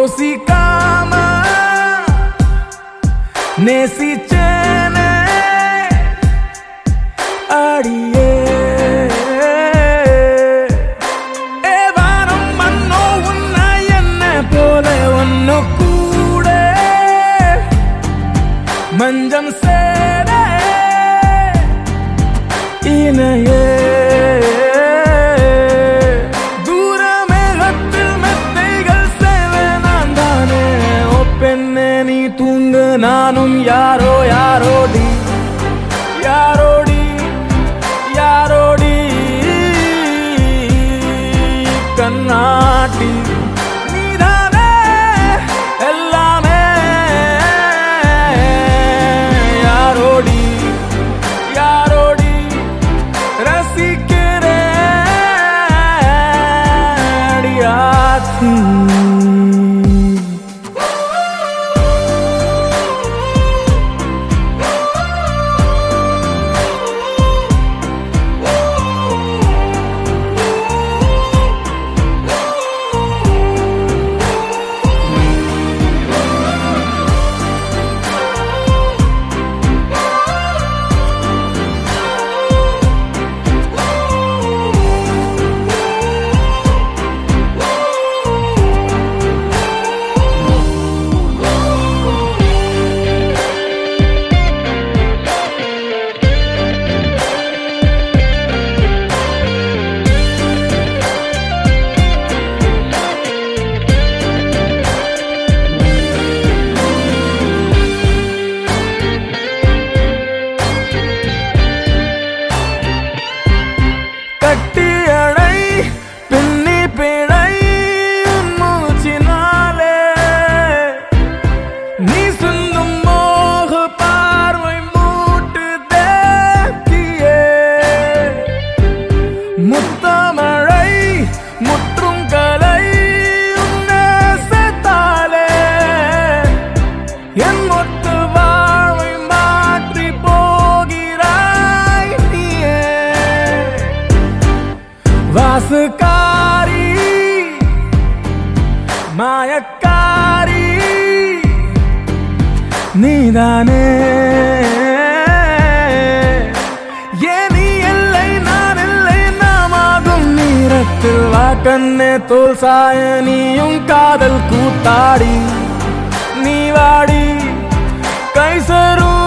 யோசிக்காம நேசிச்சேனே அடியே ஏ வானம் மண்ணோ உன்னை என்ன போல ஒன்னு கூட மஞ்சம் சேர இணையே தூரமேகத்தில் மெத்தைகள் சேவை நான் தானே ஓ பெண்ணே நீ தூங்கு நானும் யாரோ யாரோடி யாரோடி யாரோடி கண்ணாட்டி நீதானே எல்லாமே யாரோடி யாரோடி ரசிக்கிறேன் அடியாத்தி கட்டியடை பின்னி பிழை உன் மூச்சினாலே நீ சிந்தும் மோக பார்வை மூட்டு தேக்கியே முத்தமழை முற்றும் கலை உன்னை சேர்த்தாலே என் மொத்த வாழ்வை மாற்றி போகிறாய் நீயே வாசுக்காரி மாயக்காரி நீதானே ஏன் நீ இல்லை நான் இல்லை நாமாகும் நீரத்தில் வா கண்ணே தோல் சாய நீயும் காதல் கூத்தாடி நீ வாடி கைசரும்